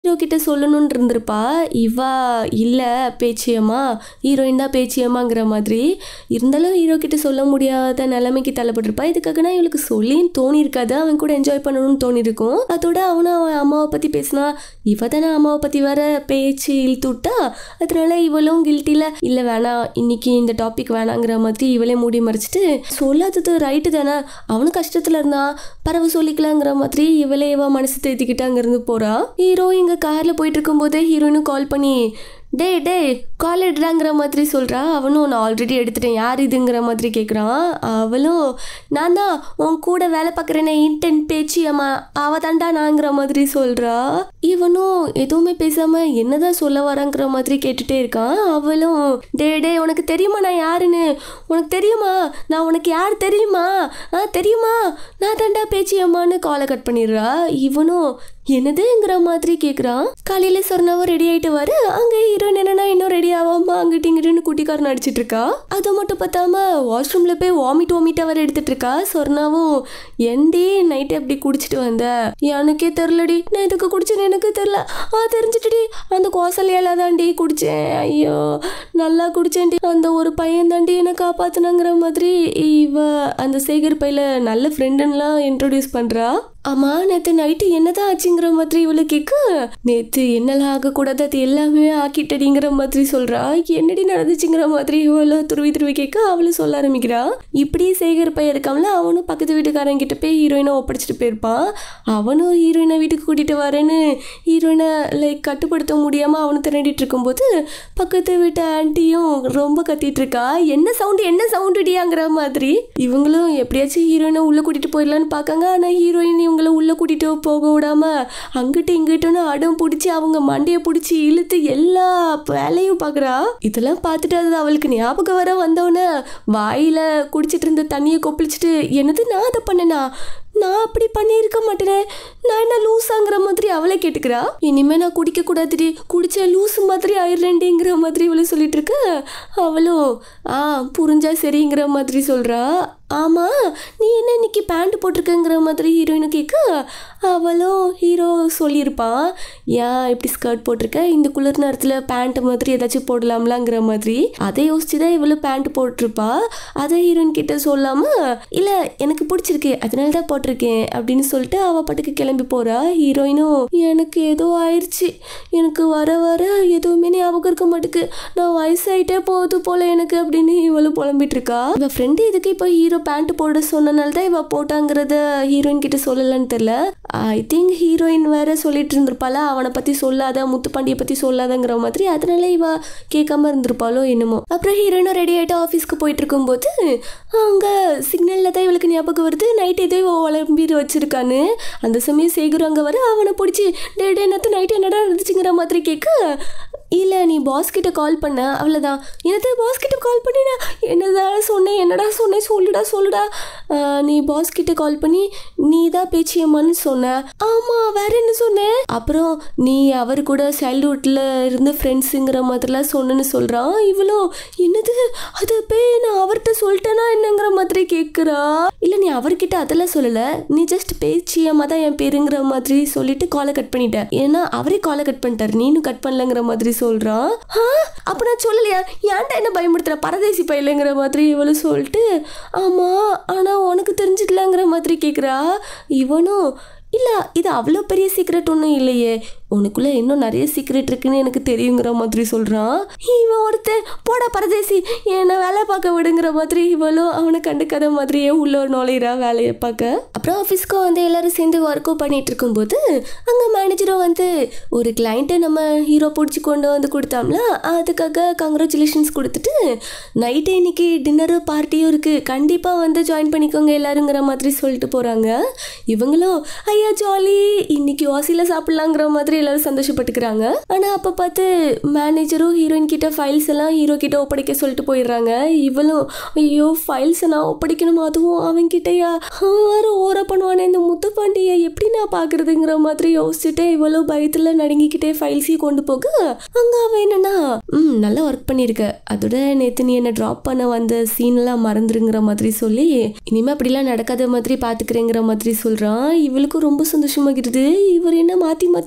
hero கிட்ட சொல்லணும்னு இருந்திருப்பா இவா இல்லை பேச்சியம்மா ஹீரோயின் தான் பேச்சியம்மாங்கிற மாதிரி இருந்தாலும் ஹீரோ கிட்ட சொல்ல முடியாத நிலைமைக்கு தள்ளப்பட்டிருப்பா இதுக்காக நான் இவளுக்கு சொல்லின்னு தோணியிருக்காது அவன் கூட என்ஜாய் பண்ணணும்னு தோணியிருக்கும் அதோட அவனும் அவன் அம்மாவை பற்றி பேசினா இவ தானே அம்மாவை பற்றி வேற பேச்சு இழுத்து விட்டா அதனால இவளும் கில்ட்டியில் இல்லை வேணாம் இன்னைக்கு இந்த டாபிக் வேணாங்கிற மாதிரி இவளே மூடி மறைச்சிட்டு சொல்லாதது ரைட்டு தானே அவனும் கஷ்டத்தில் இருந்தான் பரவ சொல்லிக்கலாங்கிற மாதிரி இவளே இவ மனசு தேத்திக்கிட்டு அங்கேருந்து போறா ஹீரோ இங்கே காரில் போயிட்டு இருக்கும்போதே ஹீரோயினும் கால் பண்ணி டேய் டேய் கால் எடுறாங்கிற மாதிரி சொல்கிறா அவனும் நான் ஆல்ரெடி எடுத்துட்டேன் யார் இதுங்கிற மாதிரி கேட்குறான் அவளும் நான் தான் உன் கூட வேலை பார்க்குறேனே இன்டென்ட் பேச்சு அம்மா அவ தாண்டா நாங்கிற மாதிரி சொல்கிறா இவனும் எதுவுமே பேசாமல் என்னதான் சொல்ல வராங்கிற மாதிரி கேட்டுட்டே இருக்கான் அவளும் டே டே உனக்கு தெரியுமா நான் யாருன்னு உனக்கு தெரியுமா நான் உனக்கு யார் தெரியுமா ஆ தெரியுமா நான் தாண்டா பேச்சு அம்மான்னு காலை கட் பண்ணிடுறா இவனும் என்னதுங்கிற மாதிரி கேட்குறான் காலையில சொன்னவன் ரெடி ஆயிட்டு வர அங்கே ஹீரோயின் என்னன்னா இன்னும் ரெடி ஆகாம அங்கிட்டு இங்கிட்டுன்னு குட்டிக்காரன் அடிச்சிட்டு இருக்கா அது மட்டும் பார்த்தாம வாஷ்ரூம்ல போய் வாமிட் வாமிட் அவர் எடுத்துட்டு இருக்கா சொர்ணாவும் என்டி நைட்டு எப்படி குடிச்சிட்டு வந்த எனக்கே தெரிலடி நான் எதுக்கு குடிச்சேன்னு எனக்கு தெரில ஆ தெரிஞ்சிட்டுடி அந்த கோசலையால தாண்டி குடிச்சேன் ஐயோ நல்லா குடிச்சேன்டி அந்த ஒரு பையன் தாண்டி என்னை காப்பாத்துனாங்கிற மாதிரி இவ அந்த சேகர் பையில நல்ல ஃப்ரெண்டுன்னெலாம் இன்ட்ரோடியூஸ் பண்றா ஆமா நேத்து நைட்டு என்னதான் ஆச்சுங்கிற மாதிரி இவளு கேட்க நேத்து என்னெல்லாம் ஆகக்கூடாது அது எல்லாமே ஆக்கிட்டடிங்கிற மாதிரி சொல்றா என்னடி நடந்துச்சுங்கிற மாதிரி இவள துருவி துருவி கேட்க அவளும் சொல்ல ஆரம்பிக்கிறா இப்படி சேகர் பையன் இருக்காமல அவனும் பக்கத்து வீட்டுக்காரன் கிட்ட போய் ஹீரோயினை ஒப்படைச்சிட்டு போயிருப்பான் அவனும் ஹீரோயினை வீட்டுக்கு கூட்டிட்டு வரேன்னு ஹீரோயினை லைக் கட்டுப்படுத்த முடியாம அவனு திரண்டிட்டு இருக்கும்போது பக்கத்து வீட்டு ஆன்ட்டியும் ரொம்ப கத்திட்டு இருக்கா என்ன சவுண்டு என்ன சவுண்டுடியாங்கிற மாதிரி இவங்களும் எப்படியாச்சும் ஹீரோயினை உள்ள கூட்டிட்டு போயிடலான்னு பார்க்காங்க ஆனா ஹீரோயின் இவங்கள உள்ள கூட்டிட்டு போக விடாம அங்கிட்டு இங்கிட்டுன்னு அடம் பிடிச்சி அவங்க மண்டையை பிடிச்சி இழுத்து எல்லா வேலையும் பார்க்குறா இதெல்லாம் பார்த்துட்டு அது அவளுக்கு ஞாபகம் வர வந்தவொடனே வாயில குடிச்சிட்டு இருந்த தண்ணியை கொப்பளிச்சிட்டு என்னது நான் அதை பண்ணனா நான் அப்படி பண்ணியிருக்க மாட்டேனே நான் என்ன லூஸாங்கிற மாதிரி அவளே கேட்டுக்கிறா இனிமே நான் குடிக்க கூடாதுடி குடிச்ச லூஸ் மாதிரி ஆயிடுறேன்டிங்கிற மாதிரி இவளை சொல்லிட்டு இருக்க அவளும் ஆ புரிஞ்சா சரிங்கிற மாதிரி சொல்றா ஆமா நீ என்ன இன்னைக்கு பேண்ட் போட்டிருக்கங்கிற மாதிரி ஹீரோயினு கேட்க அவளும் ஹீரோ சொல்லியிருப்பான் ஏன் இப்படி ஸ்கர்ட் போட்டிருக்க இந்த குளிர் நேரத்தில் பேண்ட் மாதிரி ஏதாச்சும் போடலாம்லாங்கிற மாதிரி அதை யோசிச்சு தான் இவளும் பேண்ட் போட்டிருப்பா அதை ஹீரோயின் கிட்ட சொல்லாம இல்லை எனக்கு பிடிச்சிருக்கு அதனால தான் போட்டிருக்கேன் அப்படின்னு சொல்லிட்டு அவ பாட்டுக்கு கிளம்பி போறா ஹீரோயினும் எனக்கு ஏதோ ஆயிடுச்சு எனக்கு வர வர எதுவுமே ஞாபகம் இருக்க மாட்டுக்கு நான் வயசாயிட்டே போகுது போல எனக்கு அப்படின்னு இவளும் புலம்பிட்டு இருக்கா இவ ஃப்ரெண்டு இதுக்கு இப்போ ஹீரோ பேண்ட் போட சொன்னனால தான் இவ போட்டாங்கிறத ஹீரோயின் கிட்ட சொல்லலன்னு தெரியல ஐ திங்க் ஹீரோயின் வேற சொல்லிட்டு இருந்திருப்பாளா அவனை பத்தி சொல்லாத முத்துப்பாண்டியை பத்தி சொல்லாதங்கிற மாதிரி அதனால இவ கேட்காம இருந்திருப்பாளோ என்னமோ அப்புறம் ஹீரோயினும் ரெடி ஆயிட்டு ஆஃபீஸ்க்கு போயிட்டு இருக்கும்போது அங்க சிக்னல்ல தான் இவளுக்கு ஞாபகம் வருது நைட் ஏதோ இவ உழம்பிட்டு வச்சிருக்கான்னு அந்த சமயம் சேகர் அங்க வர அவனை பிடிச்சி டே டே நேற்று நைட் என்னடா இருந்துச்சுங்கிற மாதிரி கேட்க இல்லை நீ பாஸ் கிட்ட கால் பண்ண அவ்வளோதான் என்னது பாஸ் கிட்ட கால் பண்ணினா என்னடா சொன்னேன் என்னடா சொன்னேன் சொல்லுடா சொல்லுடா ஆஹ், நீ பாஸ் கிட்ட கால் பண்ணி நீ தான் பேச்சியம்மான்னு சொன்ன ஆமாம் வேற என்ன சொன்னேன் அப்புறம் நீ அவர் கூட சைல்ட்ஹுட்டில் இருந்து ஃப்ரெண்ட்ஸுங்கிற மாதிரிலாம் சொன்னேன்னு சொல்கிறான் இவ்வளோ என்னது அது போய் நான் அவர்கிட்ட சொல்லிட்டேனா என்னங்கிற மாதிரி கேட்குறா இல்லை நீ அவர்கிட்ட அதெல்லாம் சொல்லலை நீ ஜஸ்ட் பேச்சியம்மா தான் என் பேருங்கிற மாதிரி சொல்லிட்டு காலை கட் பண்ணிட்ட ஏன்னா அவரே காலை கட் பண்ணிட்டாரு நீனும் கட் பண்ணலங்கிற மாதிரி சொல்றான் ஆ, அப்ப நான் சொல்லலையா ஏன்டா என்ன பயமுடுத்துற பரதேசி பையலங்கிற மாதிரி இவளும் சொல்லிட்டு ஆமா ஆனா உனக்கு தெரிஞ்சிக்கலங்கிற மாதிரி கேக்குறா இவனும் இல்ல இது அவ்வளோ பெரிய சீக்ரெட் ஒன்றும் இல்லையே உனக்குள்ள இன்னும் நிறைய சீக்ரெட் இருக்குன்னு எனக்கு தெரியுங்கிற மாதிரி சொல்றான் இவன் ஒருத்தன் போடா பரதேசி என்னை வேலை பார்க்க விடுங்கிற மாதிரி இவளும் அவனை கண்டுக்காத மாதிரியே உள்ள நுழையிறா வேலையை பார்க்க அப்புறம் ஆஃபீஸ்க்கு வந்து எல்லாரும் சேர்ந்து ஒர்க்கும் பண்ணிட்டு இருக்கும்போது அங்கே மேனேஜரும் வந்து ஒரு கிளைண்ட்டை நம்ம ஹீரோ பிடிச்சி கொண்டு வந்து கொடுத்தாம்ல அதுக்காக கங்க்ராச்சுலேஷன்ஸ் கொடுத்துட்டு நைட்டு இன்னைக்கு டின்னரும் பார்ட்டியும் இருக்குது கண்டிப்பாக வந்து ஜாயின் பண்ணிக்கோங்க எல்லாருங்கிற மாதிரி சொல்லிட்டு போகிறாங்க இவங்களும் ஐயா ஜாலி இன்னைக்கு வாசியில் சாப்பிட்லாங்கிற மாதிரி எல்லாரும் சந்தோஷப்பட்டுக்கிறாங்க ஆனால் அப்போ பார்த்து மேனேஜரும் ஹீரோயின் கிட்ட ஃபைல்ஸ் எல்லாம் ஹீரோ கிட்ட ஒப்படைக்க சொல்லிட்டு போயிடுறாங்க இவளும் ஐயோ ஃபைல்ஸ் நான் ஒப்படைக்கணும் அதுவும் அவன் கிட்டயா வேற ஓர பண்ணுவானே இந்த முத்துப்பாண்டியை எப்படி நான் பார்க்கறதுங்கிற மாதிரி யோசிச்சுட்டு இவ்வளோ பயத்தில் நடுங்கிக்கிட்டே ஃபைல்ஸையும் கொண்டு போக அங்கே அவன் என்னன்னா ம் நல்லா ஒர்க் பண்ணியிருக்க அதோட நேற்று நீ என்னை ட்ராப் பண்ண வந்த சீன்லாம் மறந்துருங்கிற மாதிரி சொல்லி இனிமே அப்படிலாம் நடக்காத மாதிரி பார்த்துக்கிறேங்கிற மாதிரி சொல்கிறான் இவளுக்கும் ரொம்ப சந்தோஷமாகிறது இவர் என்ன மாற்றி மாற்றி ரொம்ப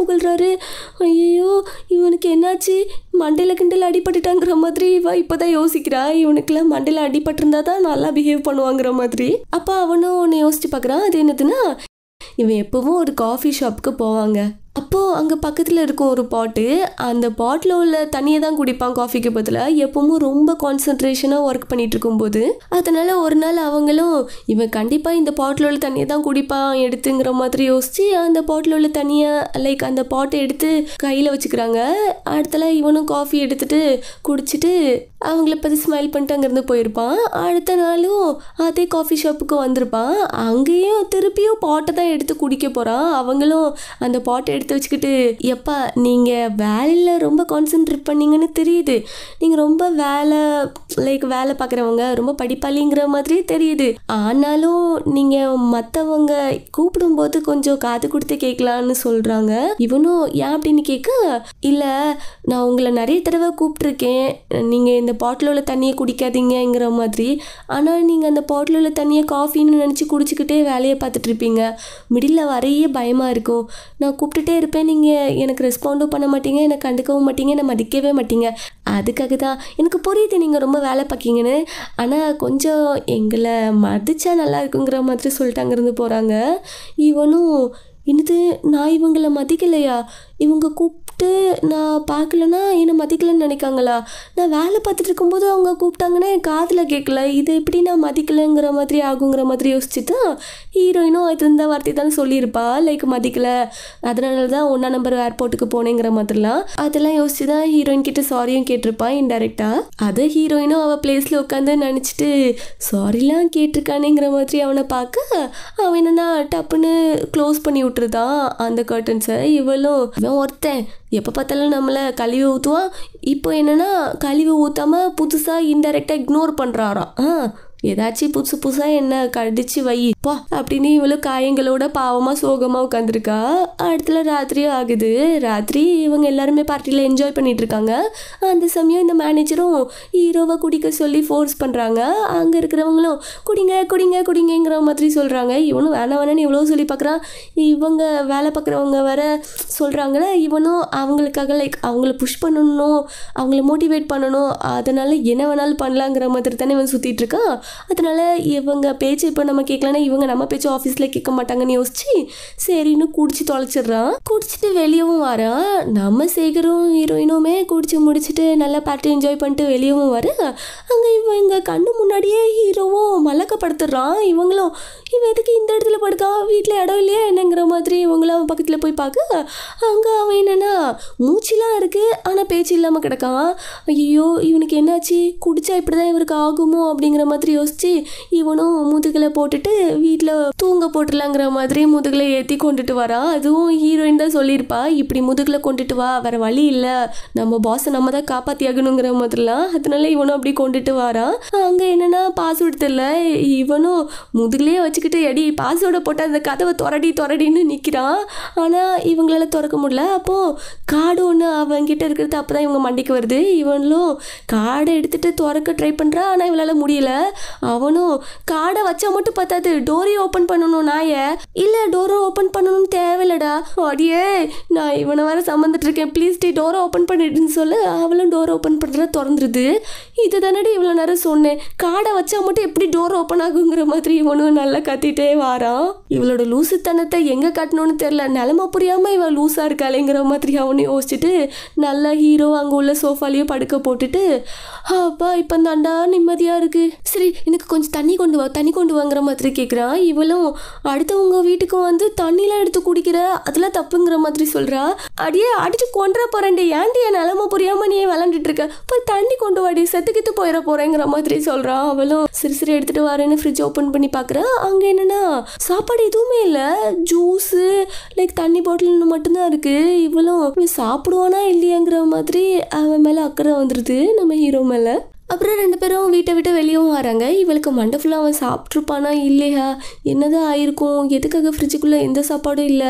புகழ்றாரு ஐயோ இவனுக்கு என்னாச்சு மண்டையில் கிண்டல் அடிபட்டுட்டாங்கிற மாதிரி இவ இப்போதான் யோசிக்கிறா இவனுக்குலாம் மண்டையில் அடிபட்டிருந்தா தான் நல்லா பிஹேவ் பண்ணுவாங்கிற மாதிரி அப்போ அவனும் ஒன்று யோசிச்சு பார்க்குறான் அது என்னதுன்னா இவன் எப்பவும் ஒரு காஃபி ஷாப்புக்கு போவாங்க அப்போது அங்கே பக்கத்தில் இருக்கும் ஒரு பாட்டு அந்த பாட்டில் உள்ள தண்ணியை தான் குடிப்பான் காஃபிக்கு பதிலாக எப்பவும் ரொம்ப கான்சன்ட்ரேஷனாக ஒர்க் பண்ணிட்டு இருக்கும்போது அதனால ஒரு நாள் அவங்களும் இவன் கண்டிப்பாக இந்த பாட்டில் உள்ள தண்ணியை தான் குடிப்பான் எடுத்துங்கிற மாதிரி யோசிச்சு அந்த பாட்டில் உள்ள தண்ணியை லைக் அந்த பாட்டை எடுத்து கையில் வச்சுக்கிறாங்க அடுத்தல இவனும் காஃபி எடுத்துட்டு குடிச்சிட்டு அவங்கள பற்றி ஸ்மைல் பண்ணிட்டு அங்கேருந்து போயிருப்பான் அடுத்த நாளும் அதே காஃபி ஷாப்புக்கு வந்திருப்பான் அங்கேயும் திருப்பியும் பாட்டை தான் எடுத்து குடிக்க போகிறான் அவங்களும் அந்த பாட்டை எடுத்து வச்சுக்கிட்டு எப்பா நீங்கள் வேலையில் ரொம்ப கான்சென்ட்ரேட் பண்ணீங்கன்னு தெரியுது நீங்கள் ரொம்ப வேலை லைக் வேலை பார்க்குறவங்க ரொம்ப படிப்பாளிங்கிற மாதிரி தெரியுது ஆனாலும் நீங்கள் மற்றவங்க கூப்பிடும்போது கொஞ்சம் காது கொடுத்து கேட்கலான்னு சொல்கிறாங்க இவனும் ஏன் அப்படின்னு கேட்க இல்லை நான் உங்களை நிறைய தடவை கூப்பிட்ருக்கேன் நீங்கள் இந்த பாட்டில் உள்ள தண்ணியை குடிக்காதீங்கங்கிற மாதிரி ஆனால் நீங்கள் அந்த பாட்டில் உள்ள தண்ணியை காஃபின்னு நினச்சி குடிச்சிக்கிட்டே வேலையை பார்த்துட்டு இருப்பீங்க மிடில் வரையே பயமாக இருக்கும் நான் கூப்பிட்டுட்டே இருப்பேன் நீங்கள் எனக்கு ரெஸ்பாண்டும் பண்ண மாட்டீங்க எனக்கு கண்டுக்கவும் மாட்டீங்க என்னை மதிக்கவே மாட்டீங்க அதுக்காக தான் எனக்கு புரியுது நீங்கள் ரொம்ப வேலை பார்க்கீங்கன்னு ஆனால் கொஞ்சம் எங்களை மதிச்சா நல்லா இருக்குங்கிற மாதிரி சொல்லிட்டு அங்கேருந்து போகிறாங்க இவனும் என்னது நான் இவங்கள மதிக்கலையா இவங்க கூப்பிட்டு நான் பார்க்கலன்னா என்னை மதிக்கலைன்னு நினைக்காங்களா நான் வேலை பார்த்துட்டு இருக்கும்போது அவங்க கூப்பிட்டாங்கன்னா என் காதில் கேட்கல இது எப்படி நான் மதிக்கலைங்கிற மாதிரி ஆகுங்கிற மாதிரி யோசிச்சு தான் ஹீரோயினும் அது இந்த வார்த்தை தான் சொல்லியிருப்பா லைக் மதிக்கலை அதனால தான் ஒன்றா நம்பர் ஏர்போர்ட்டுக்கு போனேங்கிற மாதிரிலாம் அதெல்லாம் யோசிச்சு தான் ஹீரோயின் கிட்ட சாரியும் கேட்டிருப்பான் இன்டெரக்டாக அதை ஹீரோயினும் அவள் பிளேஸில் உட்காந்து நினச்சிட்டு சாரிலாம் கேட்டிருக்கானேங்கிற மாதிரி அவனை பார்க்க அவன் என்னன்னா டப்புன்னு க்ளோஸ் பண்ணி விட்டுருதான் அந்த கர்டன்ஸை இவளும் இவன் ஒருத்தன் எப்போ பார்த்தாலும் நம்மளை கழுவி ஊற்றுவான் இப்போ என்னன்னா கழுவி ஊற்றாம புதுசாக இன்டெரக்டாக இக்னோர் பண்ணுறாராம் ஆ ஏதாச்சும் புதுசு புதுசாக என்ன கடிச்சு வை பா அப்படின்னு இவளும் காயங்களோட பாவமாக சோகமாக உட்காந்துருக்கா அடுத்துல ராத்திரியும் ஆகுது ராத்திரி இவங்க எல்லாருமே பார்ட்டியில் என்ஜாய் பண்ணிட்டு இருக்காங்க அந்த சமயம் இந்த மேனேஜரும் ஹீரோவை குடிக்க சொல்லி ஃபோர்ஸ் பண்ணுறாங்க அங்கே இருக்கிறவங்களும் குடிங்க குடிங்க குடிங்கிற மாதிரி சொல்கிறாங்க இவனும் வேணாம் வேணான்னு எவ்வளோ சொல்லி பார்க்குறான் இவங்க வேலை பார்க்குறவங்க வேற சொல்கிறாங்களே இவனும் அவங்களுக்காக லைக் அவங்கள புஷ் பண்ணணும் அவங்கள மோட்டிவேட் பண்ணணும் அதனால என்ன வேணாலும் பண்ணலாங்கிற மாதிரி தானே இவன் சுற்றிட்டு இருக்கான் அதனால இவங்க பேச்சு இப்போ நம்ம கேட்கலன்னா இவங்க நம்ம பேச்சு ஆஃபீஸில் கேட்க மாட்டாங்கன்னு யோசிச்சு சரின்னு குடிச்சு தொலைச்சிடுறான் குடிச்சிட்டு வெளியவும் வரான் நம்ம சேகரும் ஹீரோயினுமே குடிச்சு முடிச்சுட்டு நல்லா பார்ட்டி என்ஜாய் பண்ணிட்டு வெளியவும் வர அங்கே இவங்க கண்ணு முன்னாடியே ஹீரோவும் மலக்கப்படுத்துடுறான் இவங்களும் இவன் எதுக்கு இந்த இடத்துல படுக்கான் வீட்டில் இடம் இல்லையா என்னங்கிற மாதிரி இவங்களும் அவன் பக்கத்தில் போய் பார்க்க அங்கே அவன் என்னன்னா மூச்சுலாம் இருக்குது ஆனால் பேச்சு இல்லாமல் கிடக்கான் ஐயோ இவனுக்கு என்னாச்சு குடிச்சா இப்படி தான் இவருக்கு ஆகுமோ அப்படிங்கிற மாதிரி யோசிச்சு இவனும் முதுகில் போட்டுட்டு வீட்டில் தூங்க போட்டுலாங்கிற மாதிரி முதுகில் ஏற்றி கொண்டுட்டு வரான் அதுவும் ஹீரோயின் தான் சொல்லியிருப்பா இப்படி முதுகில் கொண்டுட்டு வா வேற வழி இல்லை நம்ம பாஸை நம்ம தான் காப்பாற்றி ஆகணுங்கிற மாதிரிலாம் அதனால இவனும் அப்படி கொண்டுட்டு வரான் அங்கே என்னன்னா பாஸ்வேர்டு தெரியல இவனும் முதுகுலேயே வச்சுக்கிட்டு எடி பாஸ்வேர்டை போட்டு அந்த கதவை துரடி துரடின்னு நிற்கிறான் ஆனால் இவங்களால திறக்க முடியல அப்போது கார்டு ஒன்று அவன்கிட்ட இருக்கிறது அப்போ தான் இவங்க மண்டிக்கு வருது இவனும் கார்டை எடுத்துட்டு திறக்க ட்ரை பண்ணுறான் ஆனால் இவளால் முடியல அவனும் கார்டை வச்சா மட்டும் பத்தாது டோரையும் ஓப்பன் பண்ணணும் நாய இல்லை டோரை ஓப்பன் பண்ணணும்னு தேவையில்லடா அடியே நான் இவனை வேற சம்மந்துட்டு இருக்கேன் ப்ளீஸ் டி டோரை ஓப்பன் பண்ணிடுன்னு சொல்லு அவளும் டோர் ஓப்பன் பண்ணுறா திறந்துருது இது தானடி இவ்வளோ நேரம் சொன்னேன் கார்டை வச்சா மட்டும் எப்படி டோர் ஓப்பன் ஆகுங்கிற மாதிரி இவனும் நல்லா கத்திட்டே வாரான் இவளோட லூசுத்தனத்தை எங்கே கட்டணும்னு தெரில நிலமை புரியாமல் இவள் லூஸாக இருக்காளேங்கிற மாதிரி அவனு யோசிச்சுட்டு நல்ல ஹீரோ அங்கே உள்ள சோஃபாலேயே படுக்க போட்டுட்டு அப்பா இப்போ தாண்டா நிம்மதியாக இருக்குது சரி எனக்கு கொஞ்சம் தண்ணி கொண்டு வா தண்ணி கொண்டு வாங்குற மாதிரி கேட்குறான் இவளும் அடுத்தவங்க வீட்டுக்கு வந்து தண்ணிலாம் எடுத்து குடிக்கிற அதெல்லாம் தப்புங்கிற மாதிரி சொல்கிறா அடியே அடிச்சு கொண்டுற போகிறேன்டி ஏன்டி என் நிலமை புரியாமல் நீ விளாண்டுட்டு இருக்க போய் தண்ணி கொண்டு வாடி செத்துக்கிட்டு போயிட போகிறேங்கிற மாதிரி சொல்கிறான் அவளும் சரி சரி எடுத்துகிட்டு வரேன்னு ஃப்ரிட்ஜ் ஓப்பன் பண்ணி பார்க்குறா அங்கே என்னன்னா சாப்பாடு எதுவுமே இல்லை ஜூஸு லைக் தண்ணி பாட்டில்னு மட்டும்தான் இருக்குது இவளும் இவன் சாப்பிடுவானா இல்லையாங்கிற மாதிரி அவன் மேலே அக்கறை வந்துடுது நம்ம ஹீரோ மேலே அப்புறம் ரெண்டு பேரும் வீட்டை விட்டு வெளியவும் வராங்க இவளுக்கு மண்டை ஃபுல்லாக அவன் சாப்பிட்ருப்பானா இல்லையா என்னதான் ஆயிருக்கும் எதுக்காக ஃப்ரிட்ஜுக்குள்ளே எந்த சாப்பாடும் இல்லை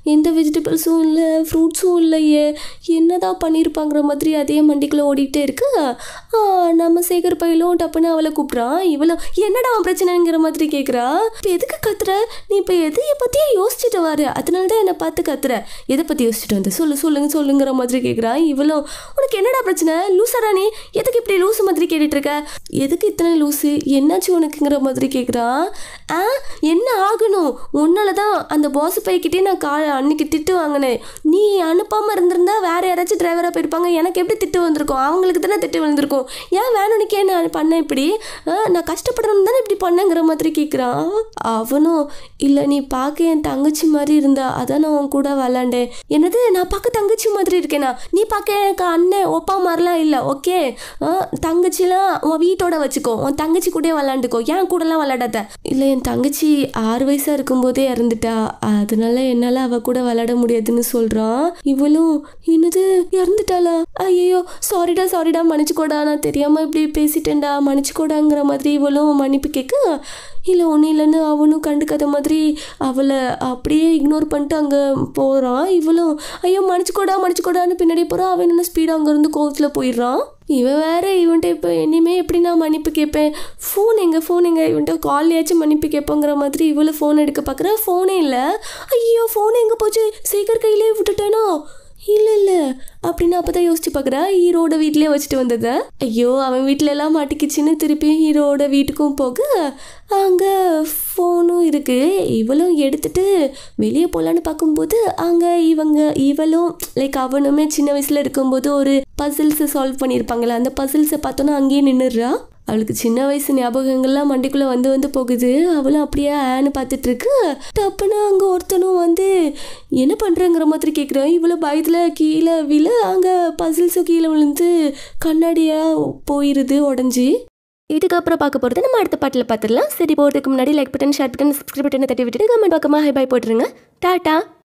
எந்த வெஜிடபிள்ஸும் இல்லை ஃப்ரூட்ஸும் இல்லையே என்னதான் பண்ணியிருப்பாங்கிற மாதிரி அதே மண்டிக்குள்ளே ஓடிட்டே இருக்கு ஆ, நம்ம சேகர் பையிலும் டப்புன்னு அவளை கூப்பிட்றான் இவளும் என்னடா அவன் பிரச்சனைங்கிற மாதிரி கேட்குறா இப்போ எதுக்கு கத்துற நீ இப்போ எதையை பற்றியே யோசிச்சுட்டு வர அதனால தான் என்னை பார்த்து கத்துற எதை பற்றி யோசிச்சுட்டு வந்த சொல்லு சொல்லுங்க சொல்லுங்கிற மாதிரி கேட்குறா இவளும் உனக்கு என்னடா பிரச்சனை லூசாடா நீ எதுக்கு இப்படி லூசு மாதிரி கேட்டுட்டு இருக்க எதுக்கு இத்தனை லூசு என்னாச்சு உனக்குங்கிற மாதிரி கேட்குறா ஆ என்ன ஆகணும் உன்னால தான் அந்த பாஸ் பைக்கிட்டே நான் கா அன்னைக்கு திட்டு வாங்கினேன் நீ அனுப்பாமல் இருந்திருந்தா வேற யாராச்சும் டிரைவராக போயிருப்பாங்க எனக்கு எப்படி திட்டு வந்திருக்கும் அவங்களுக்கு தானே திட்டு வந்திருக்கும் ஏன் வேணும்னுக்கே நான் பண்ணேன் இப்படி ஆ, நான் கஷ்டப்படுறேன்னு தானே இப்படி பண்ணேங்கிற மாதிரி கேட்குறான் அவனும் இல்லை நீ பார்க்க என் தங்கச்சி மாதிரி இருந்தா அதான் நான் உன் கூட விளாண்டேன் என்னது நான் பார்க்க தங்கச்சி மாதிரி இருக்கேனா நீ பார்க்க எனக்கு அண்ணன் ஒப்பா மாதிரிலாம் இல்லை ஓகே தங்கச்சிலாம் உன் வீட்டோட வச்சுக்கோ உன் தங்கச்சி கூடயே விளாண்டுக்கோ என் கூடலாம் விளாடாத இல்லை என் தங்கச்சி ஆறு வயசாக இருக்கும்போதே இறந்துட்டா அதனால என்னால் அவ கூட விளாட முடியாதுன்னு சொல்கிறான் இவளும் என்னது இறந்துட்டாளா ஐயோ சாரிடா சாரிடா மன்னிச்சுக்கோடா நான் தெரியாமல் இப்படி பேசிட்டேன்டா மன்னிச்சுக்கோடாங்கிற மாதிரி இவளும் மன்னிப்பு கேட்க இல்லை ஒன்றும் இல்லைன்னு அவனும் கண்டுக்காத மாதிரி அவளை அப்படியே இக்னோர் பண்ணிட்டு அங்கே போகிறான் இவளும் ஐயோ மன்னிச்சுக்கோடா மன்னிச்சுக்கோடான்னு பின்னாடி போகிறான் அவன் என்ன ஸ்பீடாக அங்கேருந்து கோவத்தில் போயிடுறான் இவன் வேற இவன்ட்ட இப்போ இனிமே எப்படி நான் மன்னிப்பு கேட்பேன் ஃபோன் எங்க ஃபோன் எங்க இவன்ட்ட கால்லையாச்சும் மன்னிப்பு கேட்போங்கிற மாதிரி இவ்வளோ ஃபோன் எடுக்க பார்க்குறா ஃபோனே இல்லை ஐயோ ஃபோன் எங்கே போச்சு சேகர் கையிலே விட்டுட்டேனோ இல்லை இல்லை அப்படின்னு அப்போ தான் யோசிச்சு பார்க்குறா ஹீரோட வீட்லேயே வச்சுட்டு வந்ததை ஐயோ அவன் வீட்டில எல்லாம் மாட்டிக்கிச்சுன்னு திருப்பி ஹீரோட வீட்டுக்கும் போக அங்கே ஃபோனும் இருக்குது இவளும் எடுத்துட்டு வெளியே போகலான்னு பார்க்கும்போது அங்கே இவங்க இவளும் லைக் அவனுமே சின்ன வயசில் இருக்கும்போது ஒரு பசில்ஸை சால்வ் பண்ணியிருப்பாங்களே அந்த பசில்ஸை பார்த்தோன்னா அங்கேயே நின்றுடுறா அவளுக்கு சின்ன வயசு ஞாபகங்கள்லாம் மண்டிக்குள்ளே வந்து வந்து போகுது அவளும் அப்படியே ஆன்னு பார்த்துட்டு இருக்கு டப்புன்னு அங்கே ஒருத்தனும் வந்து என்ன பண்ணுறங்கிற மாதிரி கேட்குறான் இவ்வளோ பயத்தில் கீழே விழ அங்கே பசில்ஸும் கீழே விழுந்து கண்ணாடியாக போயிடுது உடஞ்சி இதுக்கப்புறம் பார்க்க போகிறது நம்ம அடுத்த பாட்டில் பார்த்துடலாம் சரி போகிறதுக்கு முன்னாடி like button share button subscribe பட்டனை தட்டி விட்டுட்டு கமெண்ட் பக்கமாக ஹை பாய் போட்டுருங்க டாட்டா